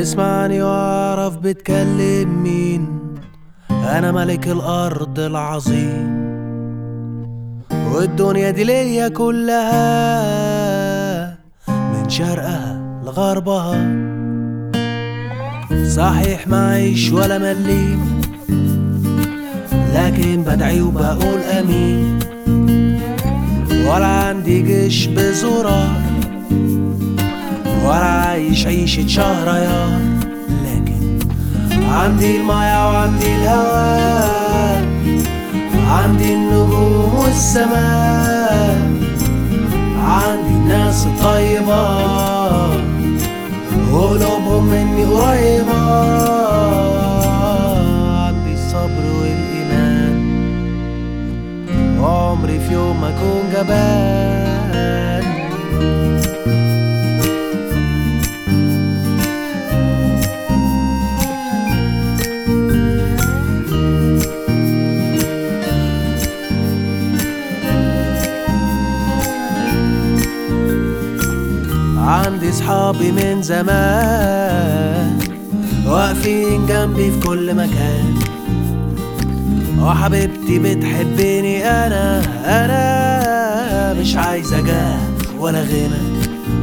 اسمعني واعرف بتكلم مين انا ملك الارض العظيم والدنيا دي ليا كلها من شرقها لغربها صحيح معيش ولا مليم لكن بدعي وبقول امين ولا عندي جيش بزرار ولا عايش عيشة شهريار لكن عندي المايه وعندي الهواء عندي النجوم والسماء عندي الناس الطيبة وقلوبهم مني قريبة عندي الصبر والإيمان وعمري في يوم ما أكون جبان عندي صحابي من زمان واقفين جنبي في كل مكان وحبيبتي بتحبني انا انا مش عايزة جاه ولا غنى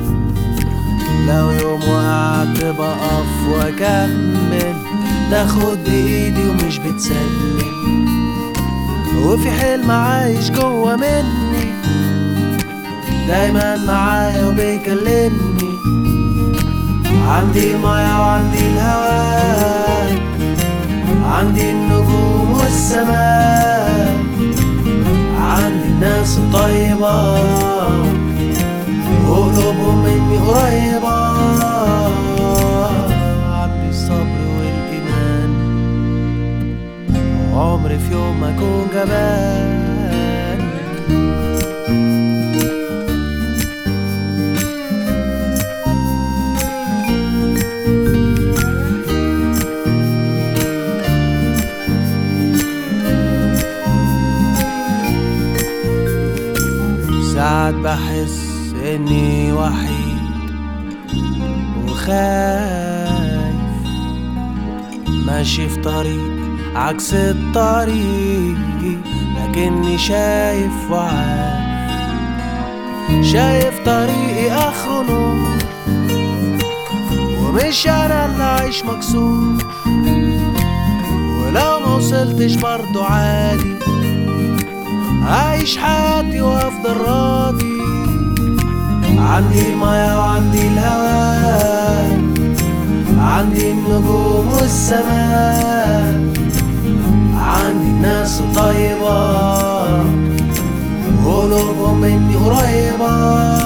لو يوم وقعت بقف واكمل تاخد بايدي ومش بتسلم وفي حلم عايش جوا مني دايما معايا وبيكلمني عندي المايه وعندي الهواء عندي النجوم والسماء عندي الناس الطيبة وقلوبهم مني قريبة عندي الصبر والإيمان عمري في يوم ما أكون جبان ساعات بحس اني وحيد وخايف ماشي في طريق عكس الطريق لكني شايف وعارف شايف طريقي اخره نور ومش انا اللي عايش مكسور ولو ما وصلتش برضو عادي عايش حياتي وافضل راضي عندي المايه وعندي الهواء عندي النجوم والسماء عندي الناس الطيبة وقلوبهم مني قريبة